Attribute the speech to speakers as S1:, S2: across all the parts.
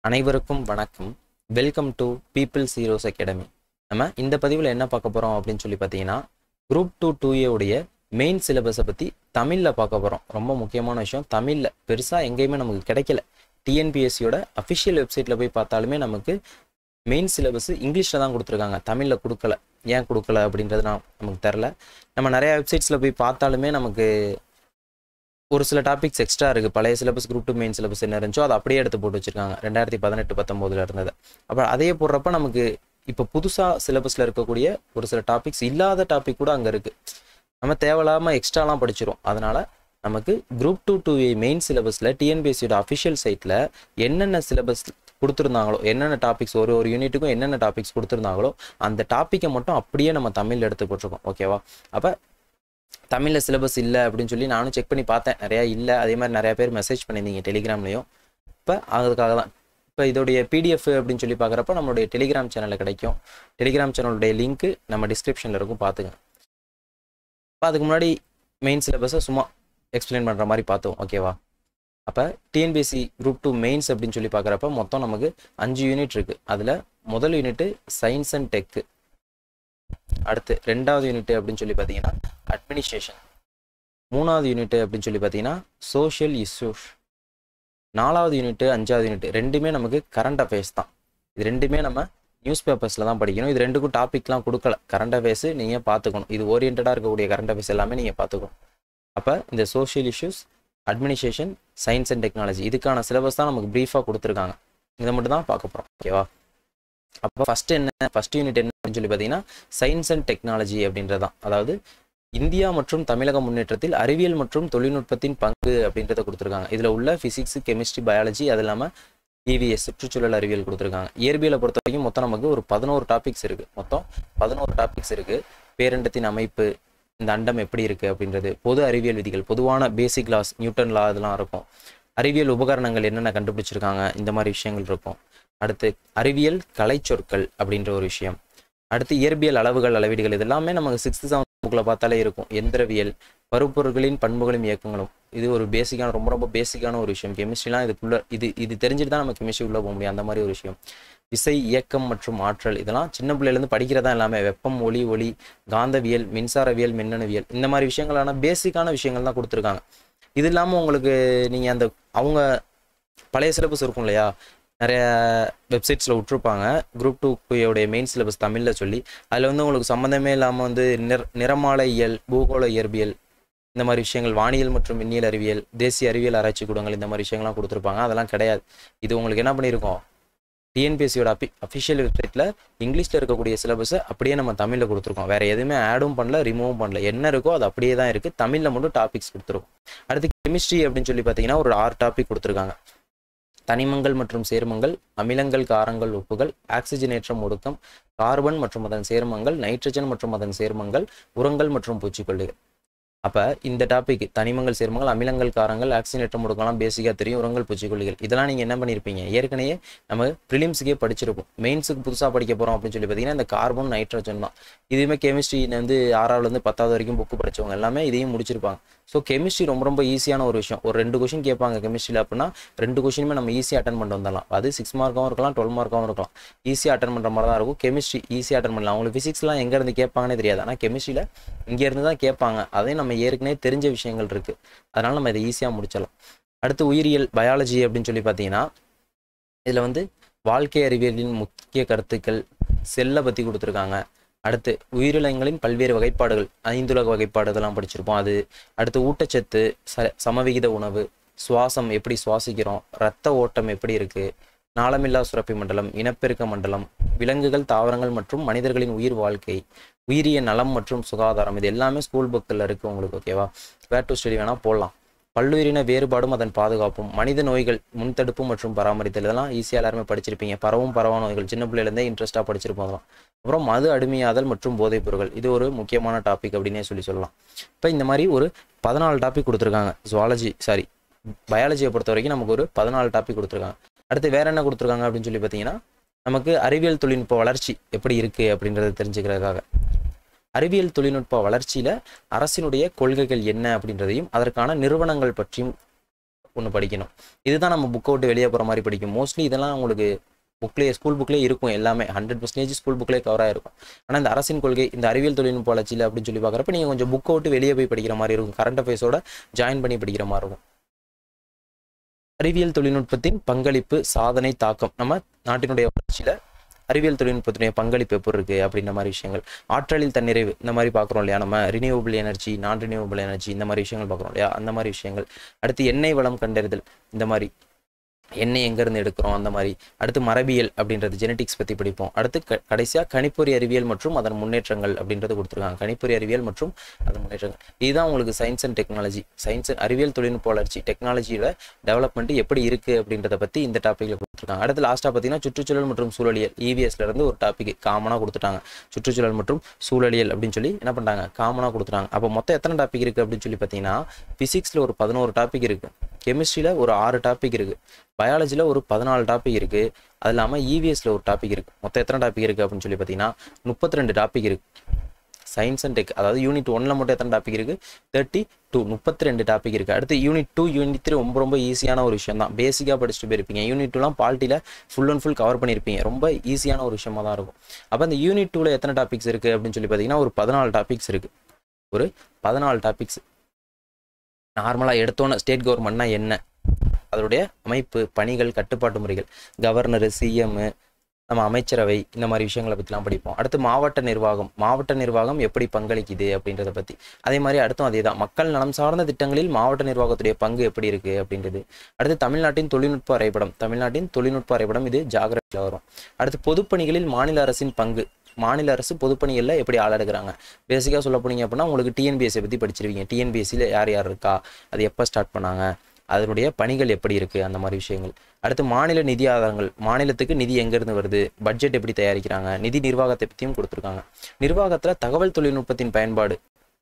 S1: அனைவருக்கும் வணக்கம் welcome to people's heroes academy நம்ம இந்த பதிவில் என்ன பார்க்க போகிறோம் அப்படின்னு சொல்லி பார்த்தீங்கன்னா குரூப் டூ டூ உடைய மெயின் சிலபஸை பற்றி தமிழில் பார்க்க போகிறோம் ரொம்ப முக்கியமான விஷயம் தமிழில் பெருசாக எங்கேயுமே நமக்கு கிடைக்கல டிஎன்பிஎஸ்சியோட அஃபிஷியல் வெப்சைட்டில் போய் பார்த்தாலுமே நமக்கு மெயின் சிலபஸ் இங்கிலீஷில் தான் கொடுத்துருக்காங்க தமிழில் கொடுக்கல ஏன் கொடுக்கல அப்படின்றது நான் நமக்கு தெரில நம்ம நிறையா வெப்சைட்ஸில் போய் பார்த்தாலுமே நமக்கு ஒரு சில டாபிக்ஸ் எக்ஸ்ட்ரா இருக்குது பழைய syllabus group two main syllabus என்ன இருந்துச்சோ அதை அப்படியே எடுத்து போட்டு வச்சிருக்காங்க ரெண்டாயிரத்தி பதினெட்டு பத்தொம்போதுல இருந்தது அப்புறம் அதையே போடுறப்ப நமக்கு இப்போ புதுசாக சிலபஸில் இருக்கக்கூடிய ஒரு சில டாபிக்ஸ் இல்லாத டாபிக் கூட அங்கே இருக்குது நம்ம தேவையில்லாமல் எக்ஸ்ட்ராலாம் படிச்சிரும் அதனால் நமக்கு group two two A main சிலபஸில் டிஎன்பிஎஸ்சியோட அஃபிஷியல் சைட்டில் என்னென்ன சிலபஸ் கொடுத்துருந்தாங்களோ என்னென்ன டாபிக்ஸ் ஒரு ஒரு யூனிட்டுக்கும் என்னென்ன டாபிக்ஸ் கொடுத்துருந்தாங்களோ அந்த டாப்பிக்கை மட்டும் அப்படியே நம்ம தமிழில் எடுத்து போட்டிருக்கோம் ஓகேவா அப்போ தமிழில் சிலபஸ் இல்லை அப்படின்னு சொல்லி நானும் செக் பண்ணி பார்த்தேன் நிறையா இல்லை அதே மாதிரி நிறையா பேர் மெசேஜ் பண்ணியிருந்தீங்க டெலிகிராம்லேயும் இப்போ அதுக்காக தான் இப்போ இதோடைய பிடிஎஃப் அப்படின்னு சொல்லி பார்க்குறப்ப நம்மளுடைய டெலிகிராம் சேனலில் கிடைக்கும் டெலிகிராம் சேனலுடைய லிங்க்கு நம்ம டிஸ்கிரிப்ஷனில் இருக்கும் பார்த்துங்க இப்போ அதுக்கு முன்னாடி மெயின் சிலபஸை சும்மா எக்ஸ்பிளைன் பண்ணுற மாதிரி பார்த்தோம் ஓகேவா அப்போ டிஎன்பிஎஸ்சி குரூப் டூ மெயின்ஸ் அப்படின்னு சொல்லி பார்க்குறப்ப மொத்தம் நமக்கு அஞ்சு யூனிட் இருக்குது அதில் முதல் யூனிட்டு சயின்ஸ் அண்ட் டெக்கு அடுத்து ரெண்டாவது யூனிட் அப்படின்னு சொல்லி பார்த்தீங்கன்னா அட்மினிஸ்ட்ரேஷன் மூணாவது யூனிட் அப்படின்னு சொல்லி பார்த்தீங்கன்னா சோஷியல் இஷ்யூஸ் நாலாவது யூனிட் அஞ்சாவது யூனிட் ரெண்டுமே நமக்கு கரண்ட் அஃபேர்ஸ் தான் இது ரெண்டுமே நம்ம நியூஸ் பேப்பர்ஸில் தான் படிக்கணும் இது ரெண்டுக்கும் டாபிக்லாம் கொடுக்கல கரண்ட் அஃபேர்ஸ் நீங்கள் பார்த்துக்கணும் இது ஓரியன்டாக இருக்கக்கூடிய கரண்ட் அஃபேர்ஸ் எல்லாமே நீங்கள் பார்த்துக்கணும் அப்போ இந்த social issues administration science and technology இதுக்கான சிலபஸ் தான் நமக்கு ப்ரீஃபாக கொடுத்துருக்காங்க இதை மட்டும் தான் பார்க்க போகிறோம் ஓகேவா அப்போ ஃபஸ்ட் என்ன ஃபஸ்ட் யூனிட் என்ன அப்படின்னு சொல்லி பார்த்தீங்கன்னா சயின்ஸ் அண்ட் டெக்னாலஜி அப்படின்றதான் அதாவது இந்தியா மற்றும் தமிழக முன்னேற்றத்தில் அறிவியல் மற்றும் தொழில்நுட்பத்தின் பங்கு அப்படின்றத கொடுத்துருக்காங்க இதில் உள்ள ஃபிசிக்ஸ் கெமிஸ்ட்ரி பயாலஜி அது இல்லாமல் இவிஎஸ் சுற்றுச்சூழல் அறிவியல் கொடுத்துருக்காங்க இயற்பியலை பொறுத்த வரைக்கும் மொத்தம் நமக்கு ஒரு பதினோரு டாபிக்ஸ் இருக்குது மொத்தம் பதினோரு டாபிக்ஸ் இருக்குது பேரண்டத்தின் அமைப்பு இந்த அண்டம் எப்படி இருக்குது அப்படின்றது பொது அறிவியல் விதிகள் பொதுவான பேசிக் லாஸ் நியூட்டன் லா இதெல்லாம் இருக்கும் அறிவியல் உபகரணங்கள் என்னென்ன கண்டுபிடிச்சிருக்காங்க இந்த மாதிரி விஷயங்கள் இருக்கும் அடுத்து அறிவியல் கலைச்சொற்கள் அப்படின்ற ஒரு விஷயம் அடுத்து இயற்பியல் அளவுகள் அளவீடுகள் இதெல்லாமே நமக்கு சிக்ஸ்த் செவன்த் புக்கில் பார்த்தாலே இருக்கும் எந்திரவியல் பருப்பொருட்களின் பண்புகளும் இயக்கங்களும் இது ஒரு பேசிக்கான ரொம்ப ரொம்ப பேசிக்கான ஒரு விஷயம் கெமிஸ்ட்ரிலாம் இதுக்குள்ள இது இது தெரிஞ்சுட்டு தான் நம்ம கெமிஸ்ட்ரி உள்ள போக முடியும் அந்த மாதிரி ஒரு விஷயம் விசை இயக்கம் மற்றும் ஆற்றல் இதெல்லாம் சின்ன பிள்ளையிலேருந்து படிக்கிறதா எல்லாமே வெப்பம் ஒளி ஒளி காந்தவியல் மின்சாரவியல் மின்னணுவியல் இந்த மாதிரி விஷயங்களான பேசிக்கான விஷயங்கள் தான் கொடுத்துருக்காங்க இது இல்லாமல் உங்களுக்கு நீங்கள் அந்த அவங்க பழைய சிலபஸ் இருக்கும் இல்லையா நிறைய வெப்சைட்ஸில் விட்ருப்பாங்க குரூப் டூ உடைய மெயின் சிலபஸ் தமிழில் சொல்லி அதில் வந்து உங்களுக்கு சம்மந்தமே இல்லாமல் வந்து நிற நிறமாலை இயல் பூகோள இயற்பியல் இந்த மாதிரி விஷயங்கள் வானியல் மற்றும் விண்ணியல் அறிவியல் தேசிய அறிவியல் ஆராய்ச்சி கூடங்கள் இந்த மாதிரி விஷயங்கள்லாம் கொடுத்துருப்பாங்க அதெல்லாம் கிடையாது இது உங்களுக்கு என்ன பண்ணியிருக்கோம் டிஎன்பிஎஸ்சியோட அஃபி அஃபிஷியல் வெப்சைட்டில் இங்கிலீஷில் இருக்கக்கூடிய சிலபஸை அப்படியே நம்ம தமிழில் கொடுத்துருக்கோம் வேறு எதுவுமே ஆடும் பண்ணல ரிமூவும் பண்ணல என்ன இருக்கோ அது அப்படியே தான் இருக்குது தமிழில் மட்டும் டாபிக்ஸ் கொடுத்துருக்கோம் அடுத்து கெமிஸ்ட்ரி அப்படின்னு சொல்லி பார்த்தீங்கன்னா ஒரு ஆறு டாபிக் கொடுத்துருக்காங்க தனிமங்கள் மற்றும் சேர்மங்கள் அமிலங்கள் காரங்கள் உப்புகள் ஆக்சிஜனேற்றம் ஒடுக்கம் கார்பன் மற்றும் அதன் சேர்மங்கள் நைட்ரஜன் மற்றும் அதன் சேர்மங்கள் உரங்கள் மற்றும் பூச்சிக்கொல்லிகள் அப்போ இந்த டாபிக் தனிமங்கள் சேர்மங்கள் அமிலங்கள் காரங்கள் ஆக்சிஜனேற்றம் ஒடுக்கலாம் பேசிக்காக தெரியும் உரங்கள் பூச்சிக்கொல்லிகள் இதெல்லாம் நீங்கள் என்ன பண்ணியிருப்பீங்க ஏற்கனவே நம்ம ப்ரிலிம்ஸுக்கே படிச்சிருப்போம் மெயின்ஸுக்கு புதுசாக படிக்க போகிறோம் அப்படின்னு சொல்லி பார்த்தீங்கன்னா இந்த கார்பன் நைட்ரஜன் தான் இதுவுமே கெமிஸ்ட்ரி வந்து ஆறாவதுலேருந்து பத்தாவது வரைக்கும் புக்கு படித்தவங்க எல்லாமே இதையும் முடிச்சிருப்பாங்க ஸோ கெமிஸ்ட்ரி ரொம்ப ரொம்ப ஈஸியான ஒரு விஷயம் ஒரு ரெண்டு கொஷின் கேட்பாங்க கெமிஸ்ட்ரியில் அப்படின்னா ரெண்டு கொஷினுமே நம்ம ஈஸியாக அட்டன் பண்ணிட்டு வந்துடலாம் அது சிக்ஸ் மார்க்காகவும் இருக்கலாம் டுவெல் மார்க்காகவும் இருக்கலாம் ஈஸியாக அட்டன் பண்ணுற மாதிரி தான் இருக்கும் கெமிஸ்ட்ரி ஈஸியாக அட்டன் பண்ணலாம் அவங்களுக்கு ஃபிசிக்ஸ்லாம் எங்கேருந்து கேட்பாங்கன்னே தெரியாது ஆனால் கெமிஸ்ட்ரியில் இங்கேருந்து தான் கேட்பாங்க அதையும் நம்ம ஏற்கனவே தெரிஞ்ச விஷயங்கள் இருக்குது அதனால் நம்ம இதை ஈஸியாக முடிச்சிடலாம் அடுத்து உயிரியல் பயாலஜி அப்படின்னு சொல்லி பார்த்தீங்கன்னா இதில் வந்து வாழ்க்கை அறிவியலின் முக்கிய கருத்துக்கள் செல்லை பற்றி கொடுத்துருக்காங்க அடுத்து உயிரினங்களின் பல்வேறு வகைப்பாடுகள் ஐந்துலக வகைப்பாடு இதெல்லாம் படிச்சிருப்போம் அது அடுத்து ஊட்டச்சத்து ச சமவிகித உணவு சுவாசம் எப்படி சுவாசிக்கிறோம் ரத்த ஓட்டம் எப்படி இருக்குது நாளமில்லா சுரப்பி மண்டலம் இனப்பெருக்க மண்டலம் விலங்குகள் தாவரங்கள் மற்றும் மனிதர்களின் உயிர் வாழ்க்கை உயிரிய நலம் மற்றும் சுகாதாரம் இது எல்லாமே ஸ்கூல் புக்கில் இருக்குது உங்களுக்கு ஓகேவா வேர் டு ஸ்டடி வேணால் போடலாம் பல்லுயிரின வேறுபாடும் அதன் பாதுகாப்பும் மனித நோய்கள் முன்தடுப்பு மற்றும் பராமரித்தல் இதெல்லாம் ஈஸியாக எல்லாருமே படிச்சிருப்பீங்க பரவும் பரவ நோய்கள் சின்ன பிள்ளையிலேருந்தே இன்ட்ரெஸ்ட்டாக படிச்சிருப்போம் அதெல்லாம் அப்புறம் மது அடிமையாதல் மற்றும் போதைப் பொருட்கள் இது ஒரு முக்கியமான டாபிக் அப்படின்னே சொல்லி சொல்லலாம் இப்போ இந்த மாதிரி ஒரு பதினாலு டாபிக் கொடுத்துருக்காங்க ஜுவாலஜி சாரி பயாலஜியை பொறுத்த வரைக்கும் நமக்கு ஒரு பதினாலு டாபிக் கொடுத்துருக்காங்க அடுத்து வேற என்ன கொடுத்துருக்காங்க அப்படின்னு சொல்லி பார்த்தீங்கன்னா நமக்கு அறிவியல் தொழில்நுட்ப வளர்ச்சி எப்படி இருக்குது அப்படின்றத தெரிஞ்சுக்கிறதுக்காக அறிவியல் தொழில்நுட்ப வளர்ச்சியில் அரசினுடைய கொள்கைகள் என்ன அப்படின்றதையும் அதற்கான நிறுவனங்கள் பற்றியும் ஒன்று படிக்கணும் இதுதான் நம்ம புக்கை விட்டு வெளியே போகிற மாதிரி படிக்கும் மோஸ்ட்லி இதெல்லாம் உங்களுக்கு புக்லேயே ஸ்கூல் புக்லேயே இருக்கும் எல்லாமே ஹண்ட்ரட் பர்சன்டேஜ் ஸ்கூல் புக்லேயே கவர் ஆயிருக்கும் ஆனால் இந்த அரசின் கொள்கை இந்த அறிவியல் தொழில்நுட்ப வளர்ச்சியில் அப்படின்னு சொல்லி பார்க்குறப்ப நீங்கள் கொஞ்சம் புக்கை விட்டு வெளியே போய் படிக்கிற மாதிரி இருக்கும் கரண்ட் அஃபேர்ஸோட ஜாயின் பண்ணி படிக்கிற மாதிரி இருக்கும் அறிவியல் தொழில்நுட்பத்தின் பங்களிப்பு சாதனை தாக்கம் நம்ம நாட்டினுடைய வளர்ச்சியில் அறிவியல் தொழில்நுட்பத்தினுடைய பங்களிப்பு எப்படி இருக்குது அப்படின்ற மாதிரி விஷயங்கள் ஆற்றலில் தன்னிறைவு இந்த மாதிரி பார்க்குறோம் இல்லையா நம்ம renewable energy non renewable energy இந்த மாதிரி விஷயங்கள் பார்க்குறோம் இல்லையா அந்த மாதிரி விஷயங்கள் அடுத்து எண்ணெய் வளம் கண்டறிதல் இந்த மாதிரி எண்ணெய் எங்கேருந்து எடுக்கிறோம் அந்த மாதிரி அடுத்து மரபியல் அப்படின்றது ஜெனட்டிக்ஸ் பற்றி படிப்போம் அடுத்து க கடைசியாக கணிப்பொறி அறிவியல் மற்றும் அதன் முன்னேற்றங்கள் அப்படின்றது கொடுத்துருக்காங்க கணிப்பொறி அறிவியல் மற்றும் அதன் முன்னேற்றங்கள் இதுதான் உங்களுக்கு science and technology science and அறிவியல் தொழில்நுட்ப வளர்ச்சி டெக்னாலஜியோட டெவலப்மெண்ட் எப்படி இருக்குது அப்படின்றத பற்றி இந்த டாப்பிக்கில் கொடுத்துருக்காங்க அடுத்து லாஸ்ட்டாக பார்த்தீங்கன்னா சுற்றுச்சூழல் மற்றும் சூழலியல் EVS-ல இருந்து ஒரு டாபிக் காமனாக கொடுத்துட்டாங்க சுற்றுச்சூழல் மற்றும் சூழலியல் அப்படின்னு சொல்லி என்ன பண்ணிட்டாங்க காமனாக கொடுத்துட்டாங்க அப்போ மொத்தம் எத்தனை டாபிக் இருக்குது அப்படின்னு சொல்லி பார்த்தீங்கன்னா ஃபிசிக்ஸில் ஒரு பதினோரு டாபிக் இருக்குது கெமிஸ்ட்ரியில் ஒரு ஆறு டாபிக் இருக்குது பயாலஜியில் ஒரு பதினாலு டாபிக் இருக்குது அது இல்லாமல் இவிஎஸ்ல ஒரு டாபிக் இருக்குது மொத்தம் எத்தனை டாபிக் இருக்குது அப்படின்னு சொல்லி பார்த்தீங்கன்னா முப்பத்தி ரெண்டு டாபிக் இருக்குது சயின்ஸ் அண்ட் டெக் அதாவது யூனிட் ஒன்ல மட்டும் எத்தனை டாபிக் இருக்குது தேர்ட்டி டூ முப்பத்தி ரெண்டு டாபிக் இருக்குது அடுத்து யூனிட் டூ யூனிட் த்ரீ ரொம்ப ரொம்ப ஈஸியான ஒரு விஷயம் தான் பேசிக்காக படிச்சுட்டு போயிருப்பீங்க யூனிட் டூலாம் பால்ட்டியில் ஃபுல் அண்ட் ஃபுல் கவர் பண்ணியிருப்பீங்க ரொம்ப ஈஸியான ஒரு விஷயமா தான் இருக்கும் அப்போ அந்த யூனிட் டூவில் எத்தனை டாபிக்ஸ் இருக்குது அப்படின்னு சொல்லி பார்த்தீங்கன்னா ஒரு பதினாலு டாபிக்ஸ் இருக்குது ஒரு பதினாலு டாபிக்ஸ் நார்மலாக எடுத்தோன்னே ஸ்டேட் கவர்மெண்ட்னா என்ன அதனுடைய அமைப்பு பணிகள் கட்டுப்பாட்டு முறைகள் கவர்னரு சிஎம்மு நம்ம அமைச்சரவை இந்த மாதிரி விஷயங்களை பற்றிலாம் படிப்போம் அடுத்து மாவட்ட நிர்வாகம் மாவட்ட நிர்வாகம் எப்படி பங்களிக்குது அப்படின்றத பற்றி அதே மாதிரி அடுத்தும் அதே தான் மக்கள் நலம் சார்ந்த திட்டங்களில் மாவட்ட நிர்வாகத்துடைய பங்கு எப்படி இருக்குது அப்படின்றது அடுத்து தமிழ்நாட்டின் தொழில்நுட்ப வரைபடம் தமிழ்நாட்டின் தொழில்நுட்ப வரைபடம் இது ஜாகிரபியில் வரும் அடுத்து பொதுப்பணிகளில் மாநில அரசின் பங்கு மாநில அரசு பொதுப்பணிகளில் எப்படி ஆள் எடுக்கிறாங்க பேசிக்காக சொல்ல போனீங்க அப்படின்னா உங்களுக்கு டிஎன்பிஎஸ்சி பற்றி படிச்சிருவீங்க டிஎன்பிஎஸ்சியில் யார் யார் இருக்கா அது எப்போ ஸ்டார்ட் பண்ணாங்க அதனுடைய பணிகள் எப்படி இருக்குது அந்த மாதிரி விஷயங்கள் அடுத்து மாநில நிதி ஆதாரங்கள் மாநிலத்துக்கு நிதி எங்கேருந்து வருது பட்ஜெட் எப்படி தயாரிக்கிறாங்க நிதி நிர்வாகத்தை பற்றியும் கொடுத்துருக்காங்க நிர்வாகத்தில் தகவல் தொழில்நுட்பத்தின் பயன்பாடு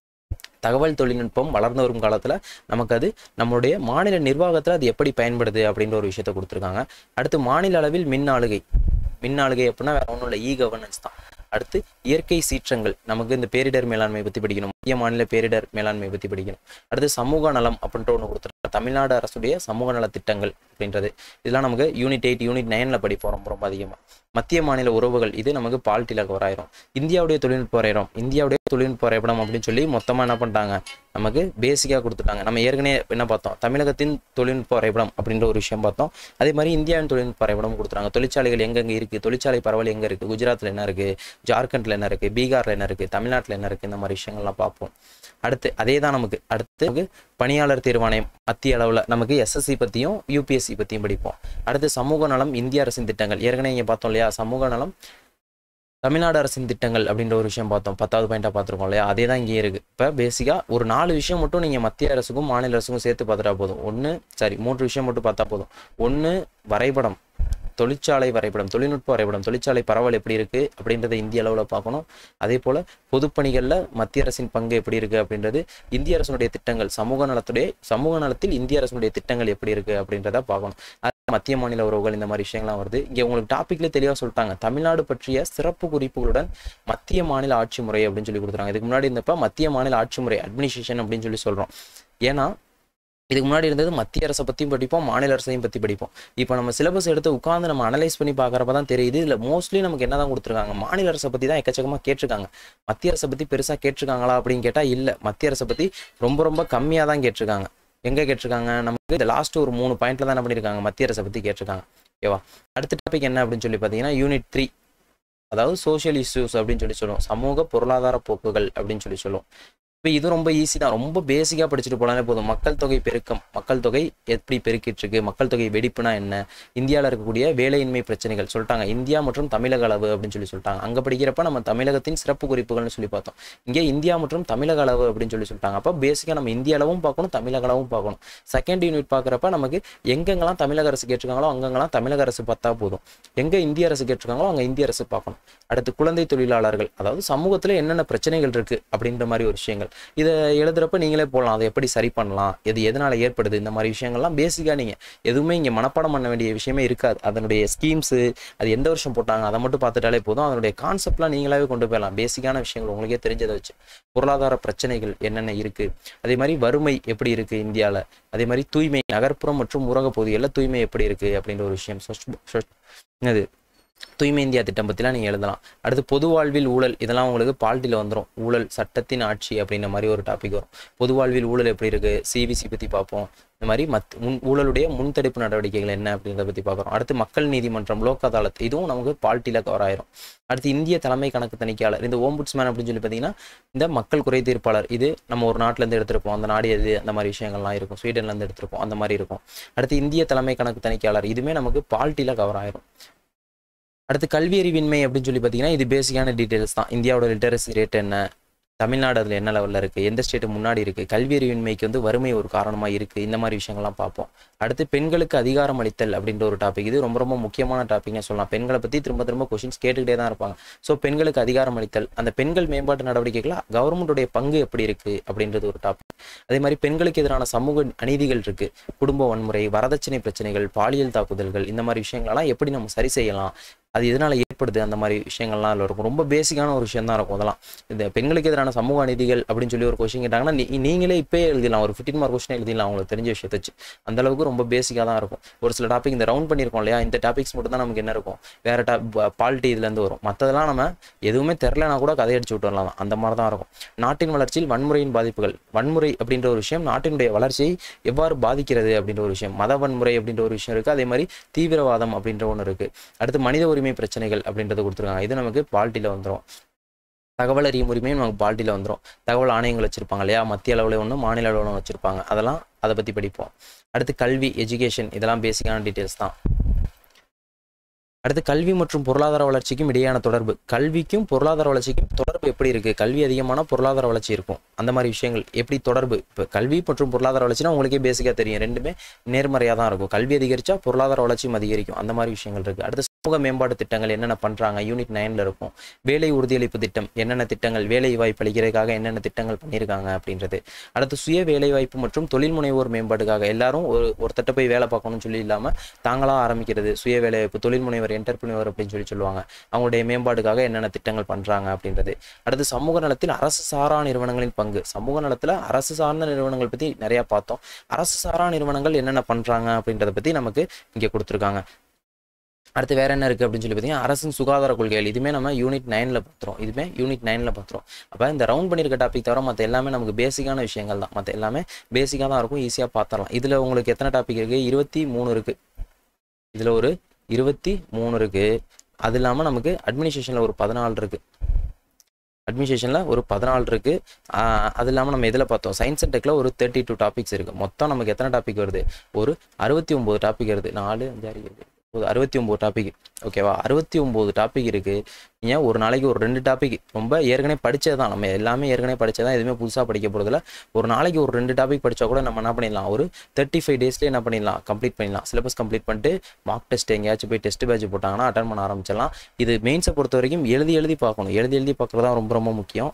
S1: தகவல் தொழில்நுட்பம் வளர்ந்து வரும் காலத்தில் நமக்கு அது நம்மளுடைய மாநில நிர்வாகத்தில் அது எப்படி பயன்படுது அப்படின்ற ஒரு விஷயத்தை கொடுத்துருக்காங்க அடுத்து மாநில அளவில் மின் ஆளுகை மின் ஆளுகை அப்படின்னா வேற ஒன்றும் இல்லை இ கவர்னன்ஸ் தான் அடுத்து இயற்கை சீற்றங்கள் நமக்கு இந்த பேரிடர் மேலாண்மை பற்றி படிக்கணும் மத்திய மாநில பேரிடர் மேலாண்மை பற்றி படிக்கணும் அடுத்து சமூக நலம் அப்படின்ற ஒன்று கொடுத்துருக்காங்க தமிழ்நாடு அரசுடைய சமூக நல திட்டங்கள் அப்படின்றது இதெல்லாம் நமக்கு யூனிட் எயிட் யூனிட் நைனில் படிப்போம் ரொம்ப ரொம்ப அதிகமாக மத்திய மாநில உறவுகள் இது நமக்கு பால்ட்டியில் கவர் ஆயிரும் இந்தியாவுடைய தொழில்நுட்ப வரைபடம் இந்தியாவுடைய தொழில்நுட்ப வரைபடம் அப்படின்னு சொல்லி மொத்தமாக என்ன பண்ணிட்டாங்க நமக்கு பேசிக்காக கொடுத்துட்டாங்க நம்ம ஏற்கனவே என்ன பார்த்தோம் தமிழகத்தின் தொழில்நுட்ப வரைபடம் அப்படின்ற ஒரு விஷயம் பார்த்தோம் அதே மாதிரி இந்தியாவின் தொழில்நுட்ப வரைபடம் கொடுத்துறாங்க தொழிற்சாலைகள் எங்கெங்கே இருக்குது தொழிற்சாலை பரவல் எங்கே இருக்குது குஜராத்தில் என்ன இருக்குது ஜார்க்கண்டில் என்ன இருக்குது பீகாரில் என்ன இருக்குது தமிழ்நாட்டில் என்ன இருக்குது இந்த மாதிரி விஷயங்கள்லாம் பார்ப்போம் அடுத்து அதே தான் நமக்கு அடுத்து நமக்கு பணியாளர் தேர்வாணையம் மத்திய அளவில் நமக்கு எஸ்எஸ்சி பற்றியும் யூபிஎஸ்சி பற்றியும் படிப்போம் அடுத்து சமூக நலம் இந்திய அரசின் திட்டங்கள் ஏற்கனவே இங்கே பார்த்தோம் இல்லையா சமூக நலம் தமிழ்நாடு அரசின் திட்டங்கள் அப்படின்ற ஒரு விஷயம் பார்த்தோம் பத்தாவது பாயிண்டாக பார்த்துருக்கோம் இல்லையா அதே தான் இங்கே இருக்குது இப்போ பேசிக்காக ஒரு நாலு விஷயம் மட்டும் நீங்கள் மத்திய அரசுக்கும் மாநில அரசுக்கும் சேர்த்து பார்த்துட்டா போதும் ஒன்று சாரி மூன்று விஷயம் மட்டும் பார்த்தா போதும் ஒன்று வரைபடம் தொழிற்சாலை வரைபடம் தொழில்நுட்ப வரைபடம் தொழிற்சாலை பரவல் எப்படி இருக்குது அப்படின்றத இந்திய அளவில் பார்க்கணும் அதே போல் பொதுப்பணிகளில் மத்திய அரசின் பங்கு எப்படி இருக்குது அப்படின்றது இந்திய அரசுடைய திட்டங்கள் சமூக நலத்துடைய சமூக நலத்தில் இந்திய அரசுடைய திட்டங்கள் எப்படி இருக்குது அப்படின்றத பார்க்கணும் அது மத்திய மாநில உறவுகள் இந்த மாதிரி விஷயங்கள்லாம் வருது இங்கே உங்களுக்கு டாப்பிக்லேயே தெளிவாக சொல்லிட்டாங்க தமிழ்நாடு பற்றிய சிறப்பு குறிப்புகளுடன் மத்திய மாநில ஆட்சி முறை அப்படின்னு சொல்லி கொடுத்துறாங்க இதுக்கு முன்னாடி இருந்தப்ப மத்திய மாநில ஆட்சி முறை அட்மினிஸ்ட்ரேஷன் அப்படின்னு சொல்லி சொல்கிறோம் ஏன்னா இதுக்கு முன்னாடி இருந்தது மத்திய அரசை பற்றியும் படிப்போம் மாநில அரசையும் பற்றி படிப்போம் இப்போ நம்ம சிலபஸ் எடுத்து உட்காந்து நம்ம அனலைஸ் பண்ணி பார்க்குறப்ப தான் தெரியுது இதில் மோஸ்ட்லி நமக்கு என்ன தான் கொடுத்துருக்காங்க மாநில அரசை பற்றி தான் எக்கச்சக்கமாக கேட்டிருக்காங்க மத்திய அரசை பற்றி பெருசாக கேட்டிருக்காங்களா அப்படின்னு கேட்டால் இல்லை மத்திய அரசை பற்றி ரொம்ப ரொம்ப கம்மியாக தான் கேட்டிருக்காங்க எங்கே கேட்டிருக்காங்க நமக்கு இந்த லாஸ்ட் ஒரு மூணு பாயிண்ட்ல தான் என்ன பண்ணியிருக்காங்க மத்திய அரசை பற்றி கேட்டிருக்காங்க ஓகேவா அடுத்த டாபிக் என்ன அப்படின்னு சொல்லி பார்த்தீங்கன்னா யூனிட் த்ரீ அதாவது சோஷியல் இஷ்யூஸ் அப்படின்னு சொல்லி சொல்லுவோம் சமூக பொருளாதார போக்குகள் அப்படின்னு சொல்லி சொல்லுவோம் இப்போ இது ரொம்ப ஈஸி தான் ரொம்ப பேசிக்காக படிச்சுட்டு போனாலே போதும் மக்கள் தொகை பெருக்கம் மக்கள் தொகை எப்படி பெருக்கிட்டு இருக்கு மக்கள் தொகை வெடிப்புனா என்ன இந்தியாவில் இருக்கக்கூடிய வேலையின்மை பிரச்சனைகள் சொல்லிட்டாங்க இந்தியா மற்றும் தமிழக அளவு அப்படின்னு சொல்லி சொல்லிட்டாங்க அங்கே படிக்கிறப்ப நம்ம தமிழகத்தின் சிறப்பு குறிப்புகள்னு சொல்லி பார்த்தோம் இங்கே இந்தியா மற்றும் தமிழக அளவு அப்படின்னு சொல்லி சொல்லிட்டாங்க அப்போ பேசிக்காக நம்ம இந்திய அளவும் பார்க்கணும் தமிழக அளவும் பார்க்கணும் செகண்ட் யூனிட் பார்க்குறப்ப நமக்கு எங்கெங்கெல்லாம் தமிழக அரசு கேட்டிருக்காங்களோ அங்கங்கெல்லாம் தமிழக அரசு பார்த்தா போதும் எங்கே இந்திய அரசு கேட்டிருக்காங்களோ அங்கே இந்திய அரசு பார்க்கணும் அடுத்து குழந்தை தொழிலாளர்கள் அதாவது சமூகத்தில் என்னென்ன பிரச்சனைகள் இருக்குது அப்படின்ற மாதிரி ஒரு விஷயங்கள் இதை எழுதுறப்ப நீங்களே போடலாம் அதை எப்படி சரி பண்ணலாம் இது எதனால் ஏற்படுது இந்த மாதிரி விஷயங்கள்லாம் பேசிக்காக நீங்கள் எதுவுமே இங்கே மனப்பாடம் பண்ண வேண்டிய விஷயமே இருக்காது அதனுடைய ஸ்கீம்ஸு அது எந்த வருஷம் போட்டாங்க அதை மட்டும் பார்த்துட்டாலே போதும் அதனுடைய கான்செப்ட்லாம் நீங்களாவே கொண்டு போயிடலாம் பேசிக்கான விஷயங்கள் உங்களுக்கே தெரிஞ்சதை வச்சு பொருளாதார பிரச்சனைகள் என்னென்ன இருக்குது அதே மாதிரி வறுமை எப்படி இருக்குது இந்தியாவில் அதே மாதிரி தூய்மை நகர்ப்புறம் மற்றும் ஊரக பகுதிகளில் தூய்மை எப்படி இருக்குது அப்படின்ற ஒரு விஷயம் சொச்- சொச்- என்னது தூய்மை இந்தியா திட்டம் பற்றிலாம் நீங்கள் எழுதலாம் அடுத்து பொது வாழ்வில் ஊழல் இதெல்லாம் உங்களுக்கு பால்ட்டியில் வந்துடும் ஊழல் சட்டத்தின் ஆட்சி அப்படின்ற மாதிரி ஒரு டாபிக் வரும் பொது வாழ்வில் ஊழல் எப்படி இருக்குது சிவிசி பற்றி பார்ப்போம் இந்த மாதிரி மத் முன் ஊழலுடைய முன்தடுப்பு நடவடிக்கைகள் என்ன அப்படின்றத பற்றி பார்க்குறோம் அடுத்து மக்கள் நீதிமன்றம் லோக் அதாலத் இதுவும் நமக்கு பால்ட்டியில் கவர் ஆயிரும் அடுத்து இந்திய தலைமை கணக்கு தணிக்கையாளர் இந்த ஓம்புட்ஸ்மேன் அப்படின்னு சொல்லி பார்த்தீங்கன்னா இந்த மக்கள் குறை தீர்ப்பாளர் இது நம்ம ஒரு நாட்டிலேருந்து எடுத்திருப்போம் அந்த நாடு எது அந்த மாதிரி விஷயங்கள்லாம் இருக்கும் ஸ்வீடன்லேருந்து எடுத்திருப்போம் அந்த மாதிரி இருக்கும் அடுத்து இந்திய தலைமை கணக்கு தணிக்கையாளர் இதுவுமே நமக்கு பால்ட்டியில் கவர் ஆயிரும் அடுத்து கல்வி அறிவின்மை அப்படின்னு சொல்லி பார்த்தீங்கன்னா இது பேசிக்கான டீட்டெயில்ஸ் தான் இந்தியாவோட லிட்டரசி ரேட் என்ன தமிழ்நாடு அதில் என்ன லெவலில் இருக்குது எந்த ஸ்டேட்டு முன்னாடி இருக்குது கல்வி அறிவின்மைக்கு வந்து வறுமை ஒரு காரணமாக இருக்குது இந்த மாதிரி விஷயங்கள்லாம் பார்ப்போம் அடுத்து பெண்களுக்கு அதிகாரம் அளித்தல் அப்படின்ற ஒரு டாபிக் இது ரொம்ப ரொம்ப முக்கியமான டாபிக்னே சொல்லலாம் பெண்களை பற்றி திரும்ப திரும்ப கொஷின்ஸ் கேட்டுக்கிட்டே தான் இருப்பாங்க ஸோ பெண்களுக்கு அதிகாரம் அளித்தல் அந்த பெண்கள் மேம்பாட்டு நடவடிக்கைகள் கவர்மெண்ட்டுடைய பங்கு எப்படி இருக்குது அப்படின்றது ஒரு டாபிக் அதே மாதிரி பெண்களுக்கு எதிரான சமூக அநீதிகள் இருக்குது குடும்ப வன்முறை வரதட்சணை பிரச்சனைகள் பாலியல் தாக்குதல்கள் இந்த மாதிரி விஷயங்களெல்லாம் எப்படி நம்ம சரி செய்யலாம் அது எதனால் ஏற்படுது அந்த மாதிரி விஷயங்கள்லாம் அதில் இருக்கும் ரொம்ப பேசிக்கான ஒரு விஷயம் தான் இருக்கும் அதெல்லாம் இந்த பெண்களுக்கு எதிரான சமூக அநீதிகள் அப்படின்னு சொல்லி ஒரு கொஸ்டின் கேட்டாங்கன்னா நீ நீங்களே இப்போயே எழுதிடலாம் ஒரு ஃபிஃப்டின் மார்க் கொஸ்டின் எழுதிடலாம் அவங்களுக்கு தெரிஞ்ச விஷயத்தை வச்சு அந்த அளவுக்கு ரொம்ப பேசிக்காக தான் இருக்கும் ஒரு சில டாபிக் இந்த ரவுண்ட் பண்ணியிருக்கோம் இல்லையா இந்த டாபிக்ஸ் மட்டும் தான் நமக்கு என்ன இருக்கும் வேறு டா பாலிட்டி இதுலேருந்து வரும் மற்றதெல்லாம் நம்ம எதுவுமே தெரிலனா கூட கதை அடிச்சு விட்டு வரலாம் அந்த மாதிரி தான் இருக்கும் நாட்டின் வளர்ச்சியில் வன்முறையின் பாதிப்புகள் வன்முறை அப்படின்ற ஒரு விஷயம் நாட்டினுடைய வளர்ச்சியை எவ்வாறு பாதிக்கிறது அப்படின்ற ஒரு விஷயம் மத வன்முறை அப்படின்ற ஒரு விஷயம் இருக்குது அதே மாதிரி தீவிரவாதம் அப்படின்ற ஒன்று இருக்குது அடுத்து மனித உரிமை பிரச்சனைகள் அப்படின்றது கொடுத்துருக்காங்க இது நமக்கு பால்ட்டியில் வந்துடும் தகவல் அறியும் உரிமையும் நமக்கு பால்ட்டியில் வந்துடும் தகவல் ஆணையங்கள் வச்சுருப்பாங்க இல்லையா மத்திய அளவில் ஒன்று மாநில அளவில் ஒன்று வச்சுருப்பாங்க அதெல்லாம் அதை பற்றி படிப்போம் அடுத்து கல்வி எஜுகேஷன் இதெல்லாம் பேசிக்கான டீட்டெயில்ஸ் தான் அடுத்து கல்வி மற்றும் பொருளாதார வளர்ச்சிக்கும் இடையான தொடர்பு கல்விக்கும் பொருளாதார வளர்ச்சிக்கும் தொடர்பு எப்படி இருக்குது கல்வி அதிகமான பொருளாதார வளர்ச்சி இருக்கும் அந்த மாதிரி விஷயங்கள் எப்படி தொடர்பு இப்போ கல்வி மற்றும் பொருளாதார வளர்ச்சினா உங்களுக்கே பேசிக்காக தெரியும் ரெண்டுமே நேர்மறையாக தான் இருக்கும் கல்வி அதிகரித்தா பொருளாதார வளர்ச்சியும் அதிகரிக்கும் அந்த மாதிரி விஷயங்கள் இருக்குது அடுத்து சமூக மேம்பாட்டு திட்டங்கள் என்னென்ன பண்ணுறாங்க யூனிட் நைனில் இருக்கும் வேலை உறுதியளிப்பு திட்டம் என்னென்ன திட்டங்கள் வேலை வாய்ப்பு அளிக்கிறதுக்காக என்னென்ன திட்டங்கள் பண்ணியிருக்காங்க அப்படின்றது அடுத்து சுய வேலை வாய்ப்பு மற்றும் தொழில் முனைவோர் மேம்பாட்டுக்காக எல்லாரும் ஒரு ஒருத்தட்ட போய் வேலை பார்க்கணும்னு சொல்லி இல்லாமல் தாங்களாக ஆரம்பிக்கிறது சுய வேலை வாய்ப்பு தொழில் முனைவர் என்டர்பிரினர் அப்படின்னு சொல்லி சொல்லுவாங்க அவங்களுடைய மேம்பாட்டுக்காக என்னென்ன திட்டங்கள் பண்ணுறாங்க அப்படின்றது அடுத்து சமூக நலத்தில் அரசு சாரா நிறுவனங்களின் பங்கு சமூக நலத்தில் அரசு சார்ந்த நிறுவனங்கள் பற்றி நிறையா பார்த்தோம் அரசு சாரா நிறுவனங்கள் என்னென்ன பண்ணுறாங்க அப்படின்றத பற்றி நமக்கு இங்கே கொடுத்துருக்காங்க அடுத்து வேற என்ன இருக்குது அப்படின்னு சொல்லி பார்த்தீங்கன்னா அரசின் சுகாதார கொள்கைகள் இதுவுமே நம்ம யூனிட் நைனில் பார்த்துறோம் இதுவுமே யூனிட் நைனில் பார்த்துறோம் அப்போ இந்த ரவுண்ட் பண்ணியிருக்க டாபிக் தவிர மற்ற எல்லாமே நமக்கு பேசிக்கான விஷயங்கள் தான் மற்ற எல்லாமே பேசிக்காக தான் இருக்கும் ஈஸியாக பார்த்துடலாம் இதில் உங்களுக்கு எத்தனை டாபிக் இருக்குது இருபத்தி மூணு இருக்குது இதில் ஒரு இருபத்தி மூணு இருக்குது அது இல்லாமல் நமக்கு அட்மினிஸ்ட்ரேஷனில் ஒரு பதினாலு இருக்குது அட்மினிஸ்ட்ரேஷனில் ஒரு பதினாலு இருக்குது அது இல்லாமல் நம்ம எதில் பார்த்தோம் சயின்ஸ் அண்ட் டெக்கில் ஒரு தேர்ட்டி டூ டாபிக்ஸ் இருக்குது மொத்தம் நமக்கு எத்தனை டாபிக் வருது ஒரு அறுபத்தி ஒம்பது டாபிக் வருது நாலு அஞ்சாறு ஏழு ஒரு அறுபத்தி ஒம்பது டாபிக் ஓகேவா அறுபத்தி ஒம்பது டாபிக் இருக்குது ஏன் ஒரு நாளைக்கு ஒரு ரெண்டு டாபிக் ரொம்ப ஏற்கனவே படித்தது தான் நம்ம எல்லாமே ஏற்கனவே படித்தது தான் எதுவுமே புதுசாக படிக்க போகிறதில்ல ஒரு நாளைக்கு ஒரு ரெண்டு டாபிக் படித்தா கூட நம்ம என்ன பண்ணிடலாம் ஒரு தேர்ட்டி ஃபைவ் டேஸ்லேயே என்ன பண்ணிடலாம் கம்ப்ளீட் பண்ணிடலாம் சிலபஸ் கம்ப்ளீட் பண்ணிட்டு மார்க் டெஸ்ட் எங்கேயாச்சும் போய் டெஸ்ட் பேட்ச் போட்டாங்கன்னா அட்டன் பண்ண ஆரம்பிச்சிடலாம் இது மெயின்ஸை பொறுத்த வரைக்கும் எழுதி எழுதி பார்க்கணும் எழுதி எழுதி பார்க்குறது தான் ரொம்ப ரொம்ப முக்கியம்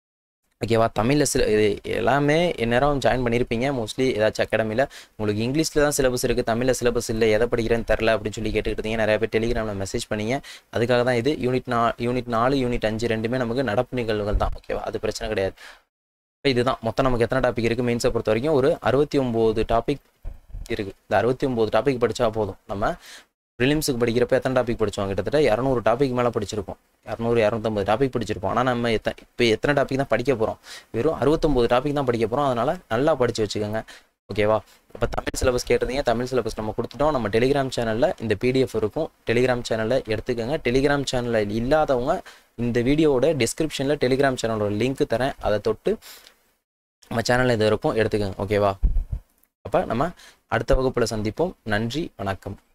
S1: ஓகேவா தமிழில் சில இது எல்லாமே எந்நேரம் ஜாயின் பண்ணியிருப்பீங்க மோஸ்ட்லி ஏதாச்சும் அகாடமியில் உங்களுக்கு இங்கிலீஷில் தான் சிலபஸ் இருக்குது தமிழில் சிலபஸ் இல்லை எதை படிக்கிறேன்னு தெரில அப்படின்னு சொல்லி கேட்டுக்கிட்டு இருந்தீங்க நிறைய பேர் டெலிகிராமில் மெசேஜ் பண்ணீங்க அதுக்காக தான் இது யூனிட் நா யூனிட் நாலு யூனிட் அஞ்சு ரெண்டுமே நமக்கு நடப்பு நிகழ்வுகள் தான் ஓகேவா அது பிரச்சனை கிடையாது இப்போ இதுதான் மொத்தம் நமக்கு எத்தனை டாபிக் இருக்குது மெயின்ஸை பொறுத்த வரைக்கும் ஒரு அறுபத்தி ஒம்பது டாபிக் இருக்குது இந்த அறுபத்தி ஒம்பது டாபிக் படித்தா போதும் நம்ம ப்ரிலிம்ஸுக்கு படிக்கிறப்ப எத்தனை டாபிக் படித்தோம் கிட்டத்தட்ட இரநூறு டாபிக் மேலே படிச்சிருப்போம் இரநூறு இரநூத்தம்பது டாபிக் படிச்சிருப்போம் ஆனால் நம்ம எத்தனை இப்போ எத்தனை டாபிக் தான் படிக்க போகிறோம் வெறும் அறுபத்தொம்போது டாபிக் தான் படிக்க போகிறோம் அதனால் நல்லா படித்து வச்சுக்கோங்க ஓகேவா இப்போ தமிழ் சிலபஸ் கேட்டிருந்தீங்க தமிழ் சிலபஸ் நம்ம கொடுத்துட்டோம் நம்ம டெலிகிராம் சேனலில் இந்த பிடிஎஃப் இருக்கும் டெலிகிராம் சேனலில் எடுத்துக்கோங்க டெலிகிராம் சேனலில் இல்லாதவங்க இந்த வீடியோவோட டிஸ்கிரிப்ஷனில் டெலிகிராம் சேனலோட லிங்க் தரேன் அதை தொட்டு நம்ம சேனலில் இது இருக்கும் எடுத்துக்கோங்க ஓகேவா அப்போ நம்ம அடுத்த வகுப்பில் சந்திப்போம் நன்றி வணக்கம்